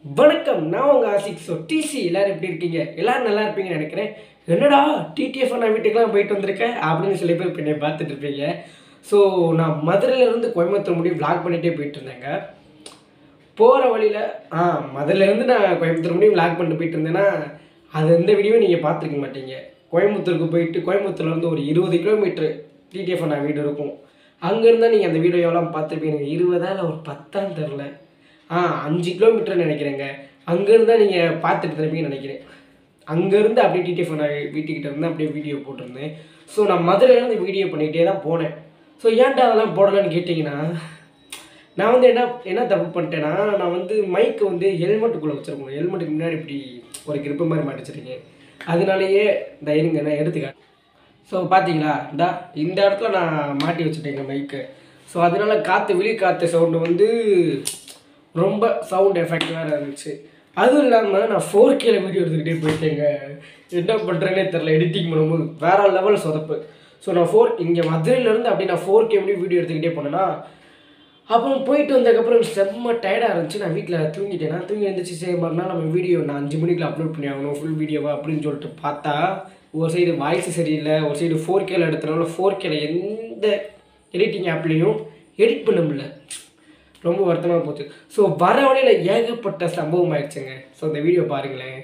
வணக்கம் நான் உங்கள் ஆசிக் ஸோ டிசி எல்லோரும் எப்படி இருக்கீங்க எல்லோரும் நல்லா இருப்பீங்கன்னு நினைக்கிறேன் என்னடா டிடிஎஃப் நான் வீட்டுக்கெலாம் போயிட்டு வந்திருக்கேன் அப்படின்னு சொல்லி பேர் இப்போ என்னை பார்த்துட்டு இருப்பீங்க ஸோ நான் மதுரையிலேருந்து கோயம்புத்தூர் முடியும் vlog பண்ணிகிட்டே போயிட்டு இருந்தேங்க போகிற வழியில் ஆ மதுரையிலேருந்து நான் கோயம்புத்தூர் முடியும் vlog பண்ணிட்டு போயிட்டு இருந்தேன்னா அது எந்த வீடியோவும் நீங்கள் பார்த்துருக்க மாட்டீங்க கோயம்புத்தூருக்கு போயிட்டு கோயம்புத்தூர்லேருந்து ஒரு இருபது கிலோமீட்ரு டிடிஎஃப் நான் வீடு இருக்கும் அங்கேருந்தா நீங்கள் அந்த வீடியோவெல்லாம் பார்த்துருப்பீங்க எனக்கு இருபதா இல்லை ஒரு பத்தான்னு தெரில ஆ அஞ்சு கிலோமீட்டர்னு நினைக்கிறேங்க அங்கேருந்தா நீங்கள் பார்த்துட்டு இருப்பீங்கன்னு நினைக்கிறேன் அங்கேருந்து அப்படியே டிடிஎஃப் நான் வீட்டுக்கிட்ட இருந்து அப்படியே வீடியோ போட்டிருந்தேன் ஸோ நான் மதுரையிலேருந்து வீடியோ பண்ணிகிட்டே தான் போனேன் ஸோ ஏன்டா அதெல்லாம் போடலான்னு கேட்டிங்கன்னா நான் வந்து என்ன என்ன தப்பு பண்ணிட்டேன்னா நான் வந்து மைக்கு வந்து ஹெல்மெட்டுக்குள்ளே வச்சுருக்கணும் ஹெல்மெட்டுக்கு முன்னாடி இப்படி ஒரு கிரிப்பு மாதிரி மாட்டிச்சிருக்கேன் அதனாலேயே இந்த இருங்க நான் எடுத்துக்கிறேன் ஸோ பார்த்தீங்களா இந்தா இந்த இடத்துல நான் மாட்டி வச்சுட்டேங்க மைக்கு ஸோ அதனால காற்று வெளி காற்று சவுண்டு வந்து ரொம்ப சவுண்ட் எஃபெக்ட் வேறு இருந்துச்சு அதுவும் இல்லாமல் நான் ஃபோர் கேல வீடியோ எடுத்துக்கிட்டே போயிட்டேங்க என்ன பண்ணுறேனே தெரில எடிட்டிங் பண்ணும்போது வேற லெவல் சொதப்பு ஸோ நான் ஃபோர் இங்கே மதுரையிலேருந்து அப்படி நான் ஃபோர் கே வீடியோ எடுத்துக்கிட்டே போனேன்னா அப்புறம் போயிட்டு வந்ததுக்கப்புறம் செம்ம டயர்டாக இருந்துச்சு நான் வீட்டில் தூங்கிட்டேன் நான் தூங்கி எழுந்திரிச்சு சரி மறுநாள் நம்ம வீடியோ நான் அஞ்சு மணிக்கு அப்லோட் பண்ணி ஆகணும் ஃபுல் வீடியோவா அப்படின்னு சொல்லிட்டு பார்த்தா ஒரு சைடு வாய்ஸ் சரியில்லை ஒரு சைடு ஃபோர் கேல எடுத்தனால ஃபோர் கேல எந்த எடிட்டிங் ஆப்லேயும் எடிட் பண்ண முடியல ரொம்ப வருத்தமாக போச்சு ஸோ வர வழியில் ஏகப்பட்ட சம்பவம் ஆயிடுச்சுங்க ஸோ இந்த வீடியோ பாருங்களேன்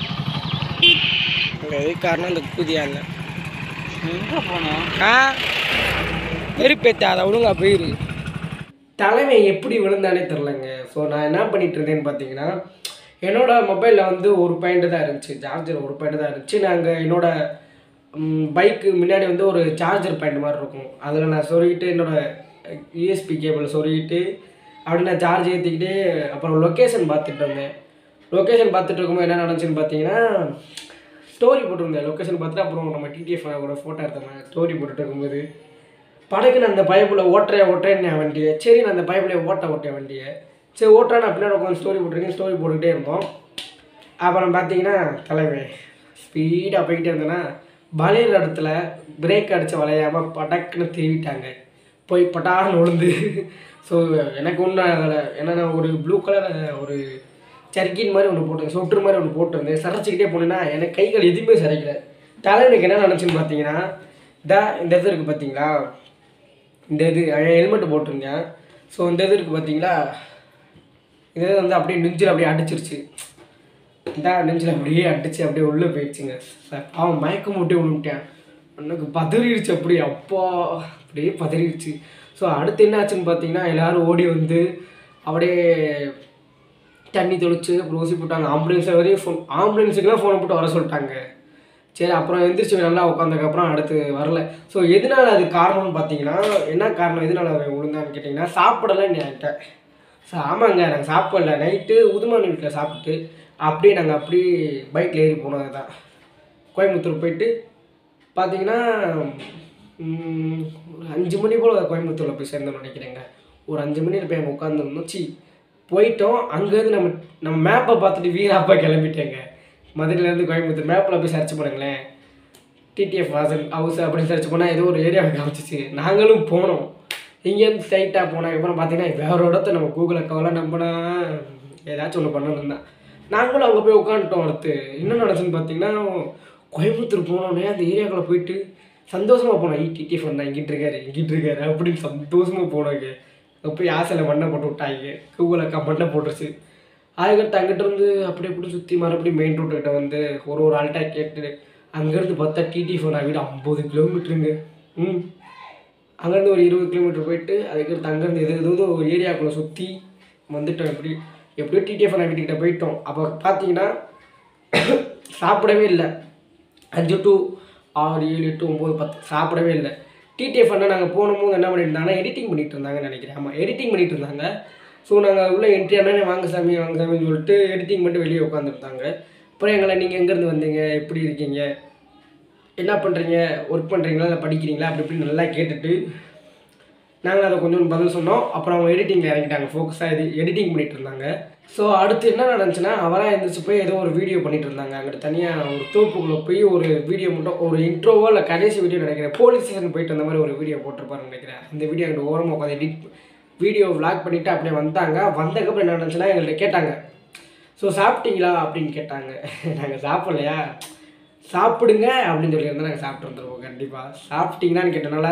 அங்கே எது காரணம் இந்த குதியா இல்லை எங்கே போனோம் ஆ வெறுப்பேத்தாத ஒழுங்கா போயிரு தலைமை எப்படி விழுந்தானே தெரிலங்க ஸோ நான் என்ன பண்ணிட்டு இருந்தேன்னு பார்த்தீங்கன்னா என்னோட மொபைலில் வந்து ஒரு பாயிண்ட் தான் இருந்துச்சு சார்ஜர் ஒரு பாயிண்ட் தான் இருந்துச்சு நாங்கள் என்னோட பைக்கு முன்னாடி வந்து ஒரு சார்ஜர் பாயிண்ட் மாதிரி இருக்கும் அதில் நான் சொருகிட்டு என்னோட யூஎஸ்பி கேபிள் சொருகிட்டு அப்படி நான் சார்ஜ் ஏற்றிக்கிட்டு அப்புறம் லொக்கேஷன் பார்த்துட்டு இருந்தேன் லொக்கேஷன் பார்த்துட்டு இருக்கும்போது என்ன நடந்துச்சுன்னு பார்த்தீங்கன்னா ஸ்டோரி போட்டிருந்தேன் லொக்கேஷன் பார்த்துட்டு அப்புறம் நம்ம டிடிஎஃப் கூட ஃபோட்டோ எடுத்தேன் ஸ்டோரி போட்டுட்டு இருக்கும்போது படகுன்னு அந்த பைப்பில் ஓட்டுறேன் ஓட்டுறேன்னு என் வண்டியை சரி நான் அந்த பைப்பில் ஓட்ட ஓட்டேன் வண்டியை சரி ஓட்டுறேன் நான் பின்னாடி உட்காந்து ஸ்டோரி போட்டிருக்கேன் ஸ்டோரி போட்டுக்கிட்டே இருந்தோம் அப்புறம் பார்த்தீங்கன்னா தலைமை ஸ்பீடாக போய்கிட்டே இருந்தேன்னா வளையிற இடத்துல பிரேக் அடித்து வளையாமல் படக்குன்னு திருவிட்டாங்க போய் பட்டார்னு விழுந்து ஸோ எனக்கு ஒன்றும் அதில் ஏன்னா நான் ஒரு ப்ளூ கலர் ஒரு சர்க்கின் மாதிரி ஒன்று போட்டிருந்தேன் சொட்டு மாதிரி ஒன்று போட்டிருந்தேன் சரைச்சிக்கிட்டே போனேன்னா எனக்கு கைகள் எதுவுமே சரைக்கல தலைவனுக்கு என்ன நினச்சுன்னு பார்த்தீங்கன்னா இதா இந்த இது இருக்குது பார்த்தீங்களா இந்த இது ஹெல்மெட் போட்டிருந்தேன் ஸோ இந்த இது இருக்குது பார்த்தீங்களா இது வந்து அப்படியே நெஞ்சில் அப்படியே அடிச்சிருச்சு இந்த நெஞ்சில் அப்படியே அடிச்சு அப்படியே உள்ளே போயிடுச்சுங்க சார் அவன் மயக்கம் மூட்டே விழுந்துட்டேன் எனக்கு பதறிடுச்சு அப்படியே அப்பா அப்படியே பதறிடுச்சு ஸோ அடுத்து என்ன ஆச்சுன்னு பார்த்தீங்கன்னா எல்லாரும் ஓடி வந்து அப்படியே தண்ணி தெளிச்சு அப்புறம் ஊசி போட்டாங்க ஆம்புலன்ஸ் வரையும் ஃபோன் ஆம்புலன்ஸுக்குலாம் ஃபோனை போட்டு வர சொல்லிட்டாங்க சரி அப்புறம் எந்திரிச்சு நல்லா உட்காந்ததுக்கப்புறம் அடுத்து வரல ஸோ எதனால அது காரணம்னு பார்த்தீங்கன்னா என்ன காரணம் எதனால அவன் விழுந்தான்னு கேட்டிங்கன்னா சாப்பிடலை என்கிட்ட ஸோ ஆமாங்க நாங்கள் சாப்பிடல நைட்டு உதுமான் வீட்டில் சாப்பிட்டு அப்படியே நாங்கள் அப்படியே பைக்கில் ஏறி போனது தான் கோயம்புத்தூர் போயிட்டு பார்த்தீங்கன்னா ம், ஒரு அஞ்சு மணி போல் கோயம்புத்தூரில் போய் சேர்ந்தோம்னு நினைக்கிறேங்க ஒரு அஞ்சு மணியில் போய் அங்கே உட்காந்துருந்தோம் சி போயிட்டோம் அங்கேருந்து நம்ம நம்ம மேப்பை பார்த்துட்டு வீராப்பா கிளம்பிட்டேங்க மதுரையிலேருந்து கோயம்புத்தூர் மேப்பில் போய் சர்ச் பண்ணுங்களேன் டிடிஎஃப் வாசல் ஹவுஸ் அப்படின்னு சர்ச் பண்ணால் ஏதோ ஒரு ஏரியாவை காமிச்சிச்சு நாங்களும் போனோம் இங்கேருந்து ஸ்ட்ரைட்டாக போனதுக்கப்புறம் பார்த்தீங்கன்னா வேற இடத்த நம்ம கூகுள் அக்காவெல்லாம் நம்பினா ஏதாச்சும் ஒன்று பண்ணணும் தான் நாங்களும் அங்கே போய் உட்காந்துட்டோம் அடுத்து என்ன நடந்துச்சுன்னு பார்த்தீங்கன்னா கோயம்புத்தூர் போனோடனே அந்த ஏரியாக்குள்ளே போயிட்டு சந்தோஷமாக போனோம் ஈ டிடிஎஃப் வந்தா இங்கிட்டு இருக்காரு இங்கிட்டு இருக்காரு அப்படின்னு சந்தோஷமாக போனாங்க அங்கே போய் ஆசையில் மண்ணை போட்டு விட்டாங்க கூகுள் அக்கா மண்ணை போட்டுருச்சு அதுக்கடுத்து அங்கிட்ட இருந்து அப்படியே இப்படி சுற்றி மறுபடியும் மெயின் ரோட்டுக்கிட்ட வந்து ஒரு ஒரு ஆள்கிட்ட கேட்டு அங்கேருந்து பார்த்தா டிடி ஃபோன் வீடு ஐம்பது கிலோமீட்டருங்க ம் அங்கேருந்து ஒரு இருபது கிலோமீட்டர் போயிட்டு அதுக்கடுத்து அங்கேருந்து எது எதோ ஒரு ஏரியாக்குள்ளே சுற்றி வந்துட்டோம் எப்படி எப்படியோ டிடிஎஃப் நான் வீட்டுக்கிட்ட போயிட்டோம் அப்போ பார்த்தீங்கன்னா சாப்பிடவே இல்லை அஞ்சு டு ஆறு ஏழு எட்டு ஒம்பது பத்து சாப்பிடவே இல்லை டிடிஎஃப் அண்ணா நாங்கள் போகும்போது என்ன பண்ணிட்டு இருந்தாங்கன்னா எடிட்டிங் பண்ணிட்டு இருந்தாங்கன்னு நினைக்கிறேன் ஆமாம் எடிட்டிங் பண்ணிட்டு இருந்தாங்க ஸோ நாங்கள் உள்ளே என்ட்ரி அண்ணனே வாங்க சாமி வாங்க சாமின்னு சொல்லிட்டு எடிட்டிங் பண்ணிட்டு வெளியே உட்காந்துருந்தாங்க அப்புறம் எங்களை நீங்கள் எங்கேருந்து வந்தீங்க எப்படி இருக்கீங்க என்ன பண்ணுறீங்க ஒர்க் பண்ணுறீங்களா இல்லை படிக்கிறீங்களா அப்படி இப்படி நல்லா கேட்டுட்டு நாங்கள் அதை கொஞ்சம் பதில் சொன்னோம் அப்புறம் அவங்க எடிட்டிங்கில் இறங்கிட்டாங்க ஃபோக்கஸாக இது எடிட்டிங் பண்ணிட்டு இருந்தாங்க ஸோ அடுத்து என்ன நடந்துச்சுன்னா அவராக எழுந்திரிச்சு போய் ஏதோ ஒரு வீடியோ பண்ணிட்டு இருந்தாங்க அங்கிட்டு தனியாக ஒரு தோப்புக்குள்ளே போய் ஒரு வீடியோ மட்டும் ஒரு இன்ட்ரோவோ இல்லை கடைசி வீடியோ நினைக்கிறேன் போலீஸ் ஸ்டேஷன் போயிட்டு அந்த மாதிரி ஒரு வீடியோ போட்டிருப்பாருன்னு நினைக்கிறேன் அந்த வீடியோ அங்கிட்டு ஓரமாக உட்காந்து எடிட் வீடியோ vlog பண்ணிவிட்டு அப்படியே வந்தாங்க வந்ததுக்கப்புறம் என்ன நடந்துச்சுன்னா எங்கள்கிட்ட கேட்டாங்க ஸோ ஸோ சாப்பிட்டீங்களா அப்படின்னு கேட்டாங்க நாங்கள் சாப்பிட்லையா சாப்பிடுங்க அப்படின்னு சொல்லியிருந்தா நாங்கள் சாப்பிட்டு வந்துருவோம் கண்டிப்பாக சாப்பிட்டீங்களான்னு கேட்டனால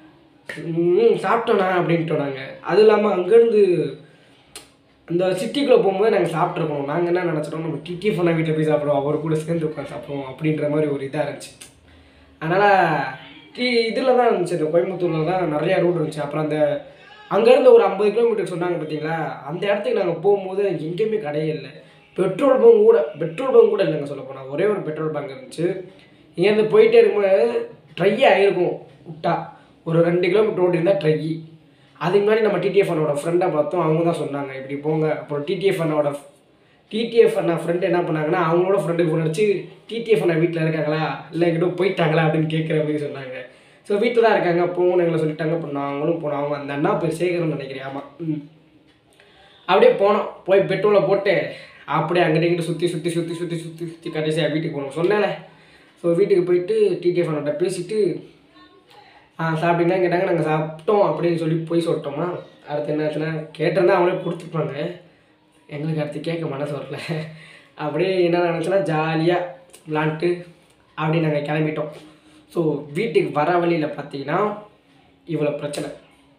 ம் சாப்பிட்டோண்ணா அப்படின்ட்டோம் நாங்கள் அதுவும் இல்லாமல் அங்கேருந்து அந்த சிட்டிக்குள்ளே போகும்போது நாங்கள் சாப்பிட்ருக்கோம் நாங்கள் என்ன நினச்சிட்டோம் நம்ம டிடி ஃபோனை வீட்டில் போய் சாப்பிடுவோம் அவர் கூட சேர்ந்து உட்காந்து சாப்பிடுவோம் அப்படின்ற மாதிரி ஒரு இதாக இருந்துச்சு அதனால் டி இதில் தான் இருந்துச்சு இந்த கோயம்புத்தூரில் தான் நிறையா ரூட் இருந்துச்சு அப்புறம் அந்த அங்கேருந்து ஒரு ஐம்பது கிலோமீட்டர் சொன்னாங்க பார்த்தீங்களா அந்த இடத்துக்கு நாங்கள் போகும்போது எங்கேயுமே கடையே இல்லை பெட்ரோல் பங்க் கூட பெட்ரோல் பங்க் கூட இல்லைங்க சொல்ல போனால் ஒரே ஒரு பெட்ரோல் பங்க் இருந்துச்சு இங்கேருந்து போயிட்டே இருக்கும்போது ட்ரையே ஆகிருக்கும் விட்டா ஒரு ரெண்டு கிலோமீட்டர் ஓடி இருந்தால் ட்ரை அதுக்கு முன்னாடி நம்ம டிடிஎஃப் அண்ணோட ஃப்ரெண்டை பார்த்தோம் அவங்க தான் சொன்னாங்க இப்படி போங்க அப்புறம் டிடிஎஃப் அண்ணோட டிடிஎஃப் அண்ணா ஃப்ரெண்டு என்ன பண்ணாங்கன்னா அவங்களோட ஃப்ரெண்டுக்கு ஃபோன் அடிச்சு டிடிஎஃப் அண்ணா வீட்டில் இருக்காங்களா இல்லை எங்கிட்ட போயிட்டாங்களா அப்படின்னு கேட்குற மாதிரி சொன்னாங்க ஸோ வீட்டில் தான் இருக்காங்க போகணும் எங்களை சொல்லிட்டாங்க இப்போ நாங்களும் போனோம் அவங்க அந்த அண்ணா பேர் சேகர்னு நினைக்கிறேன் ஆமாம் ம் அப்படியே போனோம் போய் பெட்ரோலை போட்டு அப்படியே அங்கிட்ட இங்கிட்ட சுற்றி சுற்றி சுற்றி சுற்றி சுற்றி சுற்றி கடைசியாக வீட்டுக்கு போனோம் சொன்னேன்ல ஸோ வீட்டுக்கு போயிட்டு டிடிஎஃப் அண்ணாட்ட பேசிட்டு ஆ சாப்பிட்டீங்களா கேட்டாங்க நாங்கள் சாப்பிட்டோம் அப்படின்னு சொல்லி போய் சொல்லிட்டோமா அடுத்து என்ன ஆச்சுன்னா கேட்டிருந்தா அவங்களே கொடுத்துருப்பாங்க எங்களுக்கு அடுத்து கேட்க மனசு வரல அப்படியே என்ன நினச்சோன்னா ஜாலியாக விளாண்ட்டு அப்படி நாங்கள் கிளம்பிட்டோம் ஸோ வீட்டுக்கு வர வழியில் பார்த்தீங்கன்னா இவ்வளோ பிரச்சனை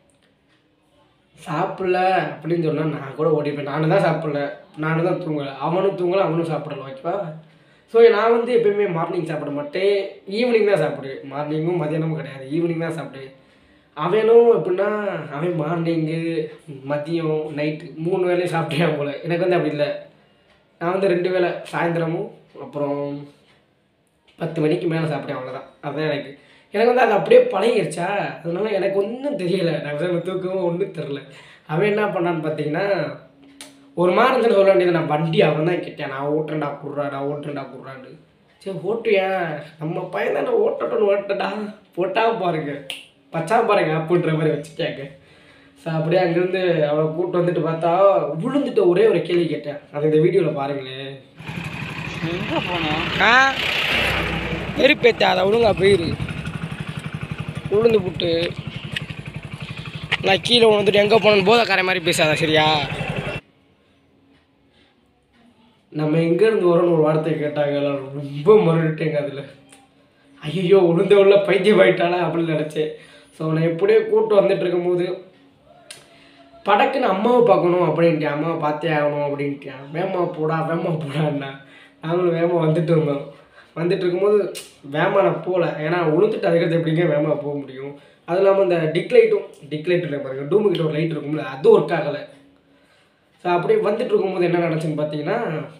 சாப்பிடல அப்படின்னு சொன்னால் நான் கூட ஓடிப்பேன் நானும் தான் சாப்பிடல நானும் தான் தூங்கலை அவனும் தூங்கலை அவனும் சாப்பிடல ஓகேவா ஸோ நான் வந்து எப்பயுமே மார்னிங் சாப்பிட மாட்டேன் ஈவினிங் தான் சாப்பிடுவேன் மார்னிங்கும் மதியானமும் கிடையாது ஈவினிங் தான் சாப்பிடுவேன் அவனும் எப்படின்னா அவன் மார்னிங்கு மதியம் நைட்டு மூணு வேலையும் சாப்பிட்டேன் போல எனக்கு வந்து அப்படி இல்லை நான் வந்து ரெண்டு வேளை சாயந்தரமும் அப்புறம் பத்து மணிக்கு மேலே சாப்பிட்டேன் அவ்வளோதான் அதுதான் எனக்கு எனக்கு வந்து அது அப்படியே பழகிருச்சா அதனால எனக்கு ஒன்றும் தெரியலை நான் வந்து தூக்கமும் ஒன்றும் தெரில அவன் என்ன பண்ணான்னு பார்த்தீங்கன்னா ஒரு மாதிரி இருந்துன்னு சொல்ல வேண்டியது நான் வண்டி அவன் தான் கேட்டேன் நான் ஓட்டுறேன்டா குடுறா நான் ஓட்டுறேன்டா குடுறான்னு சரி ஓட்டுவியா நம்ம பையன் தானே ஓட்டட்டும்னு ஓட்டடா போட்டா பாருங்க பச்சா பாருங்க அப்படின்ற மாதிரி வச்சுட்டாங்க ஸோ அப்படியே அங்கேருந்து அவளை கூப்பிட்டு வந்துட்டு பார்த்தா விழுந்துட்டு ஒரே ஒரு கேள்வி கேட்டேன் அது இந்த வீடியோவில் பாருங்களேன் எங்க போனோம் ஆ வெறுப்பேத்த அதை ஒழுங்கா போயிரு உளுந்து புட்டு நான் கீழே வந்துட்டு எங்கே போனேன்னு போதைக்கார மாதிரி பேசாத சரியா நம்ம எங்கேருந்து வரோன்னு ஒரு வார்த்தை கேட்டாங்க எல்லாம் ரொம்ப மறுட்டேங்க அதில் ஐயோ உளுந்த உள்ள பைத்தியம் ஆயிட்டாளா அப்படின்னு நினச்சேன் ஸோ நான் எப்படியோ கூப்பிட்டு வந்துட்டு இருக்கும்போது படக்குன்னு அம்மாவை பார்க்கணும் அப்படின்ட்டு அம்மாவை பார்த்தே ஆகணும் அப்படின்ட்டான் வேமா போடா வேமா போடான்னா நாங்களும் வேமா வந்துட்டு இருந்தோம் வந்துட்டு இருக்கும்போது வேமா நான் போகல ஏன்னா உளுந்துட்டு அதுக்கிறது எப்படிங்க வேமா போக முடியும் அதுவும் இல்லாமல் இந்த டிக் லைட்டும் டிக் லைட் இல்லை பாருங்க டூமு கிட்ட ஒரு லைட் இருக்கும்ல அது ஒர்க் ஆகலை ஸோ அப்படியே வந்துட்டு இருக்கும்போது என்ன நடந்துச்சுன்னு பார்த்தீங்கன்னா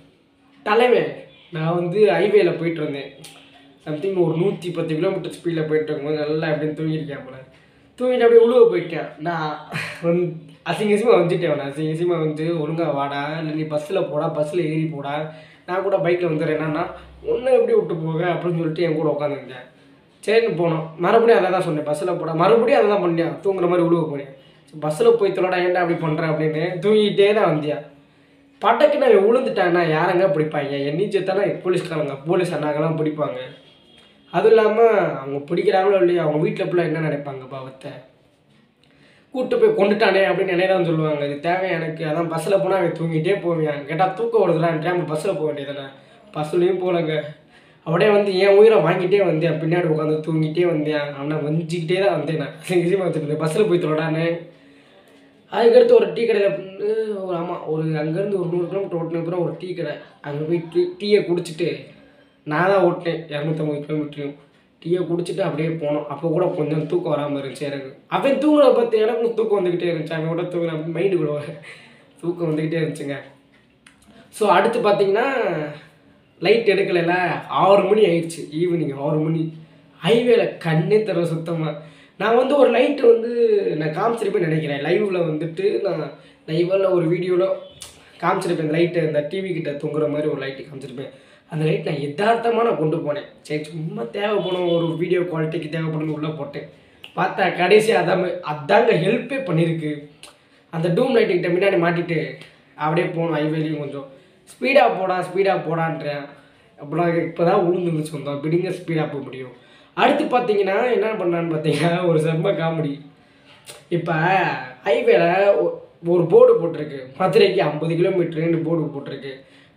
தலைவன் நான் வந்து ஹைவேல போயிட்டு இருந்தேன் சம்திங் ஒரு நூற்றி பத்து கிலோமீட்டர் ஸ்பீடில் போயிட்டு இருக்கும்போது நல்லா எப்படின்னு தூங்கியிருக்கேன் போல தூங்கிட்டு அப்படியே உழுவ போயிட்டேன் நான் வந்து அசிங்க அசிங்கமாக வந்துட்டேன் நான் அசிங்க அசிங்கமாக வந்து ஒழுங்காக வாடா இல்லை நீ பஸ்ஸில் போடா பஸ்ஸில் ஏறி போடா நான் கூட பைக்கில் வந்துடுறேன் என்னன்னா ஒன்றை எப்படி விட்டு போக அப்படின்னு சொல்லிட்டு என் கூட உட்காந்துருந்தேன் சரின்னு போனோம் மறுபடியும் அதை தான் சொன்னேன் பஸ்ஸில் போடா மறுபடியும் அதை தான் பண்ணேன் தூங்குற மாதிரி உழுவ போனேன் பஸ்ஸில் போய் தொலைடா ஏன்டா அப்படி பண்ணுறேன் அப்படின்னு தூங்கிட்டே தான் வந்தியா பட்டக்கு நான் விழுந்துட்டாங்கன்னா யாரங்க பிடிப்பாங்க என்னை சேர்த்தானா போலீஸ்காரங்க போலீஸ் அண்ணாங்கெல்லாம் பிடிப்பாங்க அதுவும் இல்லாமல் அவங்க பிடிக்கிறாங்களோ இல்லையா அவங்க வீட்டில் பிள்ளை என்ன நினைப்பாங்க பாவத்தை கூட்டு போய் கொண்டுட்டானே அப்படின்னு நினைதான் சொல்லுவாங்க இது தேவை எனக்கு அதான் பஸ்ஸில் போனால் அவன் தூங்கிட்டே போவேன் கேட்டால் தூக்கம் வருதுலாம் டைம் பஸ்ஸில் போக வேண்டியதானே பஸ்ஸுலேயும் போகலங்க அப்படியே வந்து என் உயிரை வாங்கிட்டே வந்தேன் பின்னாடி உட்காந்து தூங்கிட்டே வந்தேன் அவனை வஞ்சிக்கிட்டே தான் வந்தேன் நான் சிசிமா வச்சுருந்தேன் பஸ்ஸில் போய் தொடானே அதுக்கடுத்து ஒரு டீ கடையில் வந்து ஒரு ஆமாம் ஒரு அங்கேருந்து ஒரு நூறு கிலோமீட்டர் ஓட்டின அப்புறம் ஒரு டீ கடை அங்கே போய் டீ டீயை குடிச்சிட்டு நான் தான் ஓட்டினேன் இரநூத்தம்பது கிலோமீட்டரையும் டீயை குடிச்சிட்டு அப்படியே போனோம் அப்போ கூட கொஞ்சம் தூக்கம் வராமல் இருந்துச்சு எனக்கு அவன் தூங்குறத பார்த்து எனக்கும் தூக்கம் வந்துக்கிட்டே இருந்துச்சு அவன் கூட தூங்குற மைண்டு கூட தூக்கம் வந்துக்கிட்டே இருந்துச்சுங்க ஸோ அடுத்து பார்த்தீங்கன்னா லைட் எடுக்கலைல ஆறு மணி ஆயிடுச்சு ஈவினிங் ஆறு மணி ஹைவேல கண்ணே தர சுத்தமாக நான் வந்து ஒரு லைட்டு வந்து நான் காமிச்சிருப்பேன் நினைக்கிறேன் லைவில் வந்துட்டு நான் லைவில் ஒரு வீடியோவில் காமிச்சிருப்பேன் லைட்டு இந்த டிவி கிட்ட தொங்குற மாதிரி ஒரு லைட்டு காமிச்சிருப்பேன் அந்த லைட் நான் யதார்த்தமாக நான் கொண்டு போனேன் சரி சும்மா தேவைப்படும் ஒரு வீடியோ குவாலிட்டிக்கு தேவைப்படும் உள்ளே போட்டேன் பார்த்தா கடைசி அதான் அதாங்க ஹெல்ப்பே பண்ணியிருக்கு அந்த டூம் லைட்டு கிட்ட முன்னாடி மாட்டிட்டு அப்படியே போகணும் ஹைவேலையும் கொஞ்சம் ஸ்பீடாக போடா ஸ்பீடாக போடான்றேன் அப்புறம் இப்போ தான் உளுந்துருந்துச்சு வந்தோம் பிடிங்க ஸ்பீடாக போக முடியும் அடுத்து பார்த்தீங்கன்னா என்ன பண்ணான்னு பார்த்தீங்கன்னா ஒரு செம்ம காமெடி இப்போ ஹைவேல ஒரு போர்டு போட்டிருக்கு மதுரைக்கு ஐம்பது கிலோமீட்டருன்னு போர்டு போட்டிருக்கு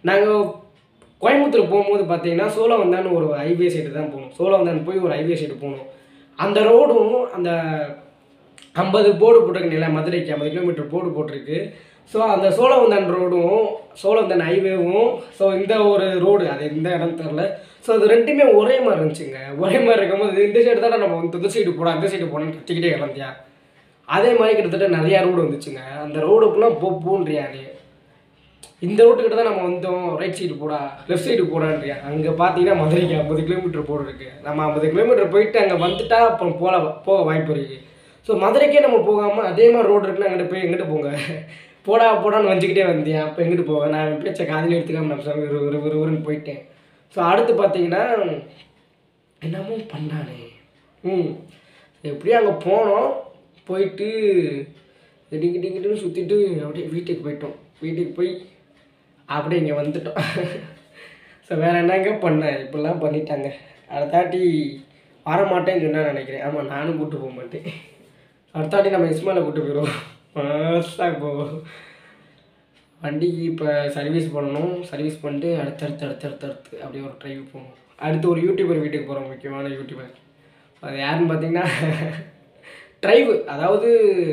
நாங்கள் கோயம்புத்தூர் போகும்போது பார்த்தீங்கன்னா சோழவந்தான் ஒரு ஹைவே சைடு தான் போகணும் சோழவந்தான் போய் ஒரு ஹைவே சைடு போகணும் அந்த ரோடும் அந்த ஐம்பது போர்டு போட்டிருக்கு நில மதுரைக்கு ஐம்பது கிலோமீட்டர் போர்டு போட்டிருக்கு ஸோ அந்த சோழவந்தான் ரோடும் சோழவந்தான் ஹைவேவும் ஸோ இந்த ஒரு ரோடு அது எந்த இடம் தெரில ஸோ அது ரெண்டுமே ஒரே மாதிரி இருந்துச்சுங்க ஒரே மாதிரி இருக்கும்போது இந்த சைடு தான் நம்ம வந்து இந்த சைடு போட அந்த சைடு போனோம்னு கத்திக்கிட்டே இறந்தியா அதே மாதிரி கிட்டத்தட்ட நிறையா ரோடு வந்துச்சுங்க அந்த ரோடுக்குலாம் போ போன்றியா நீ இந்த ரோட்டுக்கிட்ட தான் நம்ம வந்தோம் ரைட் சைடு போடா லெஃப்ட் சைடு போடான்றியா அங்கே பார்த்தீங்கன்னா மதுரைக்கு ஐம்பது கிலோமீட்டர் போர்டு இருக்கு நம்ம ஐம்பது கிலோமீட்டர் போயிட்டு அங்கே வந்துட்டா அப்புறம் போல போக வாய்ப்பு இருக்கு ஸோ மதுரைக்கே நம்ம போகாமல் அதே மாதிரி ரோடு இருக்குன்னா அங்கிட்டு போய் எங்கிட்டு போங்க போடா போடான்னு வஞ்சிக்கிட்டே வந்தேன் அப்போ எங்கிட்டு போவேன் நான் என் பேச்சை காதில் எடுத்துக்காம நான் சாமி ஒரு ஒரு ஒரு ஒருன்னு போயிட்டேன் ஸோ அடுத்து பார்த்தீங்கன்னா என்னமோ பண்ணானே ம் எப்படியும் அங்கே போனோம் போயிட்டு டிங்கி டிங்கிட்டு சுற்றிட்டு அப்படியே வீட்டுக்கு போயிட்டோம் வீட்டுக்கு போய் அப்படியே இங்கே வந்துட்டோம் ஸோ வேறு என்னங்க பண்ணேன் இப்படிலாம் பண்ணிட்டாங்க அடுத்தாட்டி வரமாட்டேன்னு சொன்னா நினைக்கிறேன் ஆமாம் நானும் கூப்பிட்டு போக மாட்டேன் அடுத்தாட்டி நம்ம இஸ்மாயில் கூப்பிட்டு போயிடுவோம் மஸ்தாக போவோம் வண்டிக்கு இப்போ சர்வீஸ் பண்ணணும் சர்வீஸ் பண்ணிட்டு அடுத்தடுத்து அடுத்தடுத்து அடுத்து அப்படியே ஒரு ட்ரைவ் போகணும் அடுத்து ஒரு யூடியூபர் வீட்டுக்கு போகிறோம் முக்கியமான யூடியூபர் அது யாருன்னு பார்த்தீங்கன்னா ட்ரைவ் அதாவது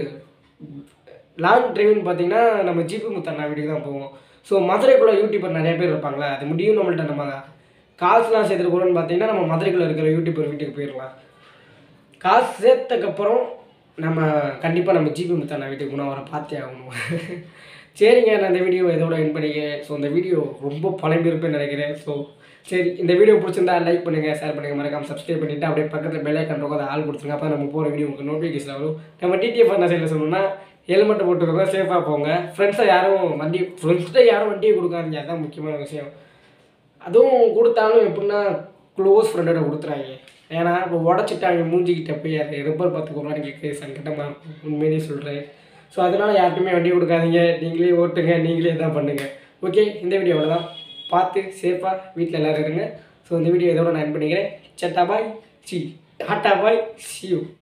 லாங் ட்ரைவ்னு பார்த்தீங்கன்னா நம்ம ஜிபி முத்தண்ணா வீட்டுக்கு தான் போவோம் ஸோ மதுரைக்குள்ளே யூடியூபர் நிறைய பேர் இருப்பாங்களா அது முடியும் நம்மள்ட்ட நம்ம காசுலாம் சேர்த்துட்டு போகிறோம்னு பார்த்தீங்கன்னா நம்ம மதுரைக்குள்ளே இருக்கிற யூடியூபர் வீட்டுக்கு போயிடலாம் காசு சேர்த்தக்கப்புறம் நம்ம கண்டிப்பாக நம்ம ஜிபி முத்தண்ணா வீட்டுக்கு போனால் அவரை பார்த்தே ஆகணும் சரிங்க நான் இந்த வீடியோ இதோட என் பண்ணிக்கிறேன் ஸோ இந்த வீடியோ ரொம்ப பழம்பிருப்பேன்னு நினைக்கிறேன் ஸோ சரி இந்த வீடியோ பிடிச்சிருந்தா லைக் பண்ணுங்கள் ஷேர் பண்ணுங்கள் மறக்காம சப்ஸ்கிரைப் பண்ணிவிட்டு அப்படியே பக்கத்தில் பெல் ஐக்கன் இருக்கும் அதை ஆள் கொடுத்துருங்க அப்போ நம்ம போகிற வீடியோ உங்களுக்கு நோட்டிஃபிகேஷன் வரும் நம்ம டிடிஎஃப் என்ன சைடில் சொல்லணும்னா ஹெல்மெட்டை போட்டுக்கோங்க சேஃபாக போங்க ஃப்ரெண்ட்ஸை யாரும் வண்டி ஃப்ரெண்ட்ஸ்கிட்ட யாரும் வண்டியை கொடுக்காதீங்க அதுதான் முக்கியமான விஷயம் அதுவும் கொடுத்தாலும் எப்படின்னா க்ளோஸ் ஃப்ரெண்டோட கொடுத்துறாங்க ஏன்னா இப்போ உடச்சிட்டாங்க மூஞ்சிக்கிட்ட போய் அது ரிப்பர் பார்த்து கொடுறான்னு கேட்க சங்கடமாக இருக்கும் உண்மையிலேயே சொல்கிறேன் ஸோ அதனால் யார்ட்டுமே வண்டி கொடுக்காதீங்க நீங்களே ஓட்டுங்க நீங்களே தான் பண்ணுங்கள் ஓகே இந்த வீடியோ அவ்வளோதான் பார்த்து சேஃபாக வீட்டில் எல்லோரும் இருங்க ஸோ இந்த வீடியோ இதோட நான் end பண்ணிக்கிறேன் சட்டா bye see tata bye see you